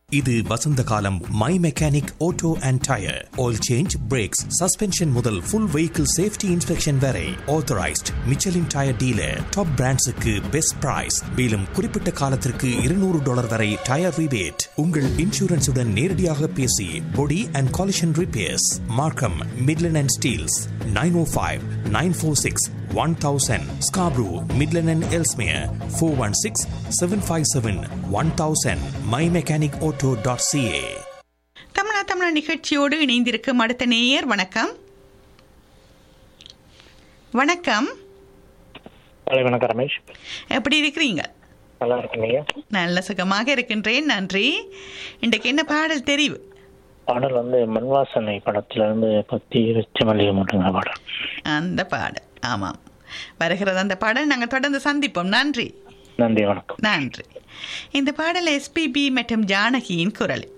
இது வசந்த காலம் my mechanic auto and tyre oil change brakes suspension முதல் ஃபுல் வெஹிக்கிள் சேஃப்டி இன்ஸ்பெக்ஷன் வரை authorised Michelin tyre dealer top பிராண்ட்ஸுக்கு பெஸ்ட் பிரைஸ் மேலும் குறிப்பிட்ட காலத்திற்கு இருநூறு டாலர் வரை டயர் ரிபேட் உங்கள் இன்சூரன்ஸுடன் நேரடியாக பேசி body and collision repairs Markham Midland and Steeles nine O five nine four six one thousand Scarborough Midland and Ellesmere four one six seven five seven one thousand my mechanic auto dot CA தமிழா தமிழா நிகழ்ச்சியோடு இணைந்திருக்கும் அடுத்த நேயர் வணக்கம் வணக்கம் hello வணக்கம் ரமேஷ் எப்படி இருக்கிறீங்க நல்லா இருக்கீங்க நல்ல சுகமாக இருக்கின்றேன் நன்றி இன்றைக்கு என்ன பாடல் தெரிவு பாடல் வந்து மண்வாசனை படத்துல இருந்து பத்தி வச்ச மல்லிகை மட்டுங்க பாடல் அந்த பாடல் ஆமாம் வருகிறது அந்த பாடல் நாங்கள் தொடர்ந்து சந்திப்போம் நன்றி நன்றி வணக்கம் நன்றி இந்த பாடல் எஸ்பிபி மற்றும் ஜானகியின் குரல்